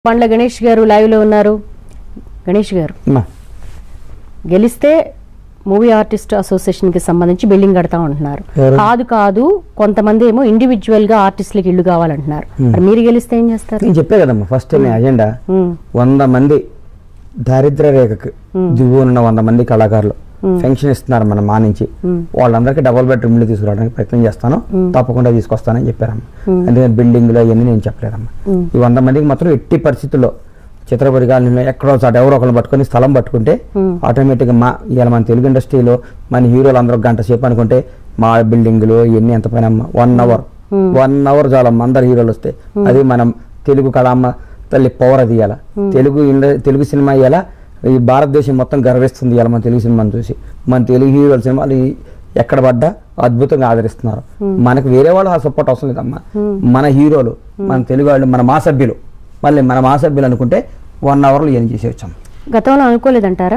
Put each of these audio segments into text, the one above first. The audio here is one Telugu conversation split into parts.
పండ్ల గణేష్ గారు లైవ్ లో ఉన్నారు గణేష్ గారు అమ్మా గెలిస్తే మూవీ ఆర్టిస్ట్ అసోసియేషన్ కి సంబంధించి బిల్డింగ్ కడతా ఉంటున్నారు ఎవరు? కాదు కాదు కొంతమంది ఏమో ఇండివిజువల్ గా ఆర్టిస్టులకి ఇల్లు కావాలంటున్నారు మరి మీరు గెలిస్తే ఏం చేస్తారు నేను చెప్పే కదమ్మా ఫస్ట్ మీ అజెండా ఉమ్, వంద మంది దారిద్ర రేఖకు దిగువన ఉన్న వంద మంది కళాకారులు పెన్షన్ ఇస్తున్నారు మన మా నుంచి వాళ్ళందరికీ డబుల్ బెడ్రూమ్ ఇల్లు తీసుకురావడానికి ప్రయత్నం చేస్తాను తప్పకుండా తీసుకొస్తానని చెప్పారమ్మా ఎందుకంటే బిల్డింగ్లు అవన్నీ నేను చెప్పలేదమ్మా ఈ వంద మందికి మాత్రం ఎట్టి పరిస్థితుల్లో చిత్రపతి కాలనీలో ఎక్కడో చాట ఎవరో ఒకరిని పట్టుకొని స్థలం పట్టుకుంటే ఆటోమేటిక్గా మా ఇవాళ మన తెలుగు ఇండస్ట్రీలో మన హీరోలు అందరూ ఒక గంట సేపు అనుకుంటే మా బిల్డింగ్లు ఇవన్నీ ఎంత పైన వన్ అవర్ వన్ అవర్ చాలమ్మ అందరు హీరోలు వస్తే అది మనం తెలుగు కళామ్మ తల్లి పవర్ అది ఇవాళ తెలుగు ఇండ- తెలుగు సినిమా ఇవాళ ఈ భారతదేశం మొత్తం గర్విస్తుంది ఇవాళ మన తెలుగు సినిమాని చూసి మన తెలుగు హీరోల సినిమాలు ఈ- ఎక్కడ పడ్డా అద్భుతంగా ఆదరిస్తున్నారు మనకు వేరే వాళ్ళు ఆ సపోర్ట్ అవసరం లేదమ్మా మన హీరోలు మన తెలుగు వాళ్ళు మన మా సభ్యులు మళ్ళీ మన మా సభ్యులు అనుకుంటే వన్ అవర్లో ఏం చేసి వచ్చాం గతంలో అనుకోలేదంటారా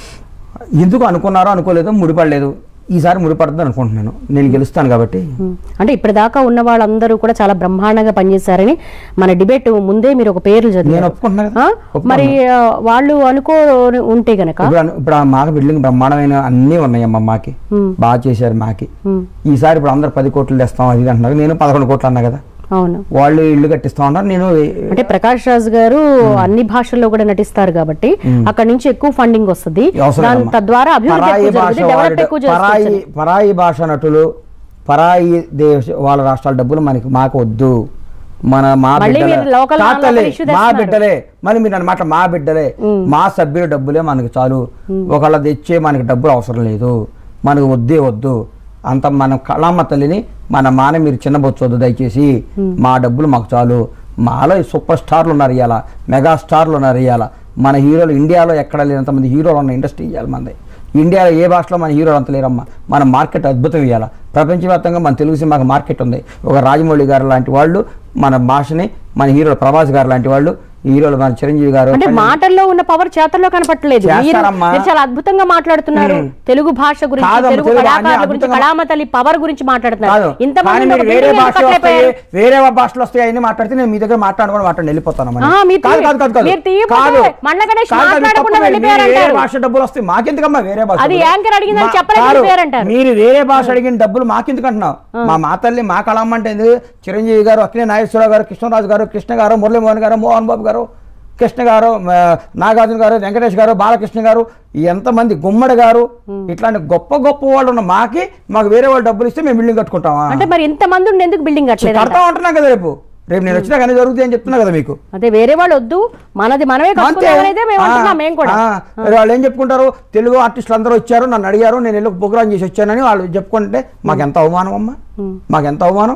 ఎందుకు అనుకున్నారో అనుకోలేదో ముడిపడలేదు ఈసారి ముడిపడుతుంది అనుకుంటున్నాను నేను గెలుస్తాను కాబట్టి ఉమ్, అంటే ఇప్పటిదాకా ఉన్న వాళ్ళందరూ కూడా చాలా బ్రహ్మాండంగా పనిచేశారని మన డిబేట్ ముందే మీరు ఒక పేర్లు నేను చదివారు ఒప్పుకుంటున్నాను ఆ? కదా. ఒప్పుకున్నా. మరి ఆ, వాళ్ళు అనుకో ఉంటే గనక ఇప్పుడు అను- ఇప్పుడు ఆ మాకు బిల్డింగ్ బ్రహ్మాండమైన అన్నీ ఉన్నాయమ్మా మాకి ఉమ్, బాగా చేశారు మాకి ఉమ్, ఈసారి ఇప్పుడు అందరు పది కోట్లు తెస్తాం అది ఇది అంటున్నారు నేను పదకొండు కోట్లు అన్నా కదా అవును వాళ్ళు ఇల్లు కట్టిస్తా ఉన్నారు నేను అంటే ప్రకాష్ రాజ్ గారు అన్ని భాషల్లో కూడా నటిస్తారు కాబట్టి అక్కడ నుంచి ఎక్కువ ఫండింగ్ వస్తుంది అవసరం దాని లేదమ్మా. తద్వారా అభివృద్ధి పరాయి ఎక్కువ భాష జరుగుతుంది డెవలప్ వాడు- ఎక్కువ పరాయి చేసుకోవచ్చు పరాయి భాష నటులు పరాయి దేశ వాళ్ళ రాష్ట్రాల డబ్బులు మనకి మాకు వద్దు మన మా మళ్ళీ బిడ్డలే మీరు local non-local తాతలే, issue మా తెస్తున్నారు. బిడ్డలే మళ్ళీ మీరు అన్నమాట మా బిడ్డలే మా సభ్యుల డబ్బులే మనకి చాలు ఒకళ్ళ తెచ్చే మనకి డబ్బులు అవసరం లేదు మనకు వద్దే వద్దు అంత మన కళామ్మ తల్లిని మన మాన మీరు చిన్నబొచ్చొద్దు దయచేసి మా డబ్బులు మాకు చాలు మాలో ఈ సూపర్ స్టార్లు ఉన్నారు ఇవాళ మెగా స్టార్లు ఉన్నారు ఇవాళ మన హీరోలు ఇండియాలో ఎక్కడ లేనంత మంది హీరోలు ఉన్న ఇండస్ట్రీ ఇవ్వాలి మనది ఇండియాలో ఏ భాషలో మన హీరోలు అంత లేరమ్మా మన మార్కెట్ అద్భుతం ఇవ్వాలి ప్రపంచవ్యాప్తంగా మన తెలుగు సినిమాకి మార్కెట్ ఉంది ఒక రాజమౌళి గారు లాంటి వాళ్ళు మన భాషని మన హీరోలు ప్రభాస్ గారు లాంటి వాళ్ళు హీరోలు మన చిరంజీవి గారు అంటే మాటల్లో ఉన్న పవర్ చేతల్లో కనపట్టలేదు మీరు చేస్తారమ్మా. మీరు చాలా అద్భుతంగా మాట్లాడుతున్నారు తెలుగు భాష గురించి కాదమ్మా, తెలుగు తెలుగు అన్ని కళాకారుల గురించి అద్భుతంగా- కళామ తల్లి పవర్ గురించి కాదు మాట్లాడుతున్నారు కానీ ఇంతమంది మీరు ఒక వేరే building భాషలో ఎందుకు వస్తాయి కట్టలేకపోయారు? వేరే భాషలో వస్తాయి అన్ని మాట్లాడితే నేను మీ దగ్గర మాట్లాడుకొని మాట్లాడి వెళ్ళిపోతాను ఆ, మీరు కాదు తీ- కాదు కాదు కాదు మీరు తీయకపోతే కాదు మండ గణేష్ కాదు, కాదు, మాట్లాడకుండా తప్పు. మీరు వెళ్ళిపోయారంటారు. వేరే భాష డబ్బులు వస్తాయి మాకెందుకమ్మా వేరే భాష అది డబ్బులు? యాంకర్ అడిగిందని మా- చెప్పలేక కాదు, వెళ్ళిపోయారంటారు. మీరు వేరే భాష అడిగిన డబ్బులు మాకెందుకు అంటున్నావు మా మా తల్లి మా కళమ్మ అంటే ఏంది? చిరంజీవి గారు అక్కినే నాగేశ్వరరావు గారు కృష్ణరాజు గారు కృష్ణ గారు మురళీమోహన్ గారు మోహన్ బాబు గారు కృష్ణ గారు ఆ, నాగార్జున గారు వెంకటేష్ గారు బాలకృష్ణ గారు ఎంతమంది గుమ్మడి గారు ఇట్లాంటి గొప్ప గొప్ప వాళ్ళు ఉన్న మాకి మాకు వేరే వాళ్ళు డబ్బులు ఇస్తే మేము బిల్డింగ్ కట్టుకుంటామా అంటే మరి ఇంత మంది ఉండి ఎందుకు బిల్డింగ్ కట్టలేదు కడతా ఉంటున్నాం కదా రేపు రేపు నేను వచ్చినా కానీ జరుగుతుంది అని చెప్తున్నా కదా మీకు అదే వేరే వాళ్ళు వద్దు మనది మనమే కట్టుకుందాం అనేది మేము అంటున్నాం మేము కూడా ఆ, మరి వాళ్ళు ఏం చెప్పుకుంటారు తెలుగు ఆర్టిస్టులు అందరూ వచ్చారు నన్ను అడిగారు నేను వెళ్ళి ప్రోగ్రామ్ చేసి వచ్చానని వాళ్ళు చెప్పుకుంటే మాకెంత అవమానం అమ్మా మాకెంత అవమానం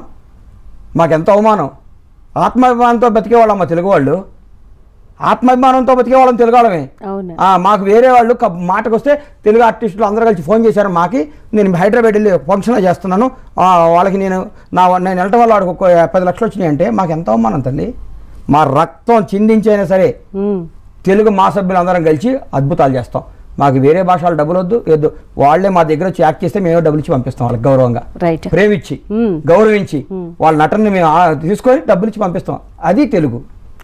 మాకెంత అవమానం ఆత్మాభిమానంతో బతికే వాళ్ళమ్మ తెలుగు వాళ్ళు ఆత్మాభిమానంతో బతికే వాళ్ళం తెలుగు వాళ్ళమే అవును ఆ, మాకు వేరే వాళ్ళు క- మాటకు వస్తే తెలుగు ఆర్టిస్టులు అందరూ కలిసి ఫోన్ చేశారు మాకి నేను హైదరాబాద్ వెళ్ళి ఫంక్షన్లో చేస్తున్నాను ఆ, వాళ్ళకి నేను నా నేను వెళ్ళటం వల్ల వాడికి ఒక పది లక్షలు వచ్చినాయి అంటే మాకు ఎంత అవమానం తల్లి మా రక్తం చిందించైనా సరే ఉమ్. తెలుగు మా సభ్యులు అందరం కలిసి అద్భుతాలు చేస్తాం మాకు వేరే భాషలు డబ్బులు వద్దు వద్దు వాళ్ళే మా దగ్గర వచ్చి యాక్ట్ చేస్తే మేము డబ్బులు ఇచ్చి పంపిస్తాం వాళ్ళకి గౌరవంగా రైట్ ప్రేమించి మ్మ్. గౌరవించి వాళ్ళ నటనని మేము ఆ, తీసుకొని డబ్బులు ఇచ్చి పంపిస్తాం అది తెలుగు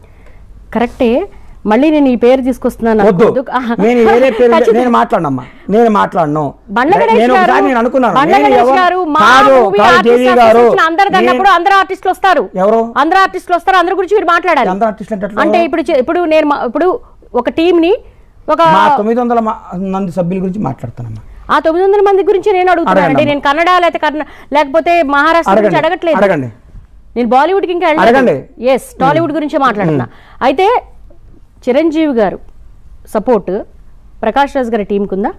కరెక్టే మళ్ళీ నేను ఈ పేరు తీసుకొస్తున్నాను వద్దు అనుకోవద్దు. ఆహా. నేను వేరే పేరు ఖచ్చితంగా. నేను మాట్లాడనమ్మా నేను మాట్లాడను బండ్ల గణేష్ నేను ఒకసారి గారు నేను అనుకున్నాను బండ్ల నేను గణేష్ ఎవరు- గారు మా కాదు, మూవీ కాదు, ఆర్టిస్ట్ దేవి గారు అసోసియేషన్ అందరు నేను- అన్నప్పుడు అందరు ఆర్టిస్టులు వస్తారు ఎవరు? అందరు ఆర్టిస్టులు వస్తారు అందరి గురించి మీరు మాట్లాడాలి అందరు ఆర్టిస్టులు అంటే ఎట్లా? అంటే ఇప్పుడు చె- ఇప్పుడు నేను మా- ఇప్పుడు ఒక టీం ని ఒక మా తొమ్మిది వందల మా- మంది సభ్యుల గురించి మాట్లాడతానమ్మా ఆ తొమ్మిది వందల మంది గురించి నేను అడుగుతున్నాను అంటే అడగండి నేను కన్నడ లేకపోతే కర్ణ లేకపోతే మహారాష్ట్ర గురించి అడగండి అడగట్లేదు అడగండి నేను బాలీవుడ్ కి ఇంకా అడగండి. ఎస్ టాలీవుడ్ గురించే మాట్లాడుతున్నా అయితే చిరంజీవి గారు సపోర్ట్ ప్రకాష్ రాజ్ గారి టీంకి ఉందా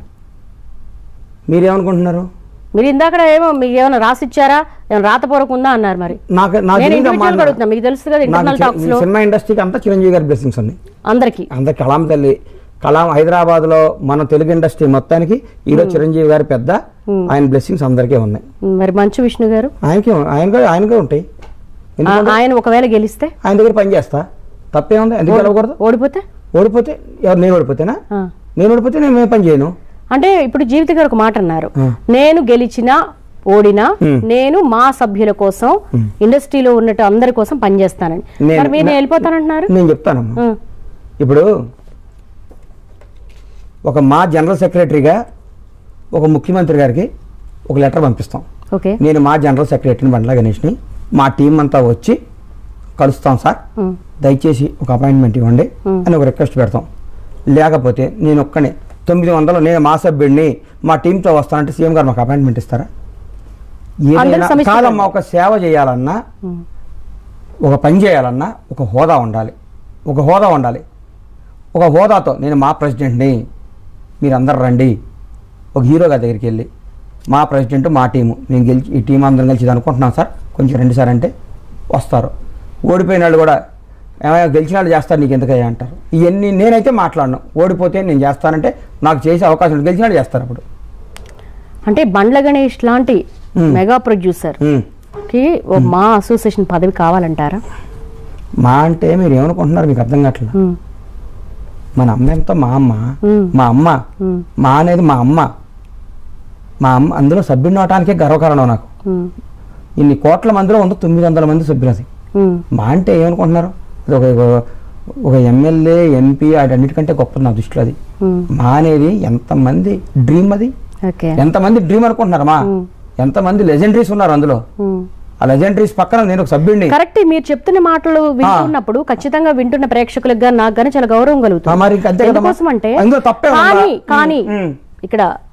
మీరేమనుకుంటున్నారు మీరు ఇందాక ఏమో మీకు ఏమైనా రాసిచ్చారా ఏమైనా రాతపూర్వకం ఉందా అన్నారు మరి నాకు నాకు నేను తెలియదు ఇండివిజువల్ అమ్మా. అడుగుతున్నా మీకు తెలుసు కదా నాకు ఇంటర్నల్ చి- టాక్స్ ఈ లో సినిమా ఇండస్ట్రీకి అంతా చిరంజీవి గారి బ్లెస్సింగ్స్ ఉన్నాయి అందరికి అందరు కలాం తల్లి కలాం హైదరాబాద్ లో మన తెలుగు ఇండస్ట్రీ మొత్తానికి ఈరోజు చిరంజీవి గారి పెద్ద ఆయన బ్లెస్సింగ్స్ అందరికీ ఉన్నాయి మరి మంచు విష్ణు గారు ఆయనకే ఆయనగా ఆయనగా ఉంటాయి ఆ- ఎందుకంటే ఆయన ఒకవేళ గెలిస్తే ఆయన దగ్గర పని చేస్తా తప్పేముంది ఎందుకు గెలవకూడదు ఓడిపోతే ఓడిపోతే ఎవరు నేను ఓడిపోతేనా ఆ. నేను ఓడిపోతే నేను ఏ పని చేయను అంటే ఇప్పుడు జీవిత గారు ఒక మాట అన్నారు ఆ. నేను గెలిచినా ఓడినా నేను మా సభ్యుల కోసం ఇండస్ట్రీలో ఉన్నట్టు అందరి కోసం పనిచేస్తానని నేను- మరి మీరు వెళ్ళిపోతానంటున్నారు నేను చెప్తానమ్మా ఉం. ఇప్పుడు ఒక మా జనరల్ సెక్రటరీగా ఒక ముఖ్యమంత్రి గారికి ఒక లెటర్ పంపిస్తాం ఓకే నేను మా జనరల్ సెక్రటరీని బండ్ల గణేష్ని మా టీం అంతా వచ్చి కలుస్తాం సార్ ఉం. దయచేసి ఒక అపాయింట్మెంట్ ఇవ్వండి అని ఒక రిక్వెస్ట్ పెడతాం లేకపోతే నేను ఒక్కనే తొమ్మిది వందలు నేను మా సభ్యుడిని మా టీంతో వస్తానంటే సీఎం గారు మాకు అపాయింట్మెంట్ ఇస్తారా ఏదైనా సమిష్టిగా కాదమ్మా ఒక సేవ చేయాలన్నా ఉం. ఒక పని చేయాలన్నా ఒక హోదా ఉండాలి ఒక హోదా ఉండాలి ఒక హోదాతో నేను మా ప్రెసిడెంట్ని మీరందరూ రండి ఒక హీరో గారి దగ్గరికి వెళ్ళి మా ప్రెసిడెంట్ మా టీము నేను గెలిచి ఈ టీం అందరం కలిసి ఇది అనుకుంటున్నాను సార్ కొంచెం రండి సార్ అంటే వస్తారు ఓడిపోయిన వాళ్ళు కూడా ఏమైనా గెలిచిన వాళ్ళు చేస్తారు నీకు ఎందుకయ్యా అంటారు ఇవన్నీ నేనైతే మాట్లాడను ఓడిపోతే నేను చేస్తానంటే నాకు చేసే అవకాశం ఉంది గెలిచిన వాళ్ళు చేస్తారు అప్పుడు అంటే బండ్ల గణేష్ లాంటి మెగా ప్రొడ్యూసర్ ఉమ్. కి ఓ మా అసోసియేషన్ పదవి కావాలంటారా మా అంటే మీరు ఏమనుకుంటున్నారు మీకు అర్థం కావట్లేదు ఉం. మన అమ్మ ఎంతో మా అమ్మ ఉమ్. మా అమ్మ ఉం. మా అనేది మా అమ్మ మా అమ్మ అందులో సభ్యుడిని అవటానికే గర్వకారణం నాకు ఉం. ఇన్ని కోట్ల మందిలో ఉంది తొమ్మిది వందల మంది సభ్యులు అది ఉం. మా అంటే ఏమనుకుంటున్నారు అది ఒక ఒక- ఒక ఎమ్మెల్యే ఎంపీ అన్నిటికంటే గొప్పది నా దృష్టిలో అది ఉం. మా అనేది ఎంతమంది డ్రీమ్ అది ఓకే ఎంతమంది డ్రీమ్ అనుకుంటున్నారు మా ఎంతమంది లెజెండరీస్ ఉన్నారు అందులో ఉం. ఆ లెజెండరీస్ పక్కన నేను ఒక సభ్యుడిని కరెక్ట్ మీరు చెప్తున్న మాటలు వింటున్నప్పుడు ఖచ్చితంగా వింటున్న ప్రేక్షకులకు గాని నాకు గానీ చాలా గౌరవం ఆ, కలుగుతుంది మరి ఇంక అంతే కదమ్మా. ఎందుకోసం అంటే అందులో తప్పే ఉందా? కానీ కానీ ఉమ్, ఉమ్. ఇక్కడ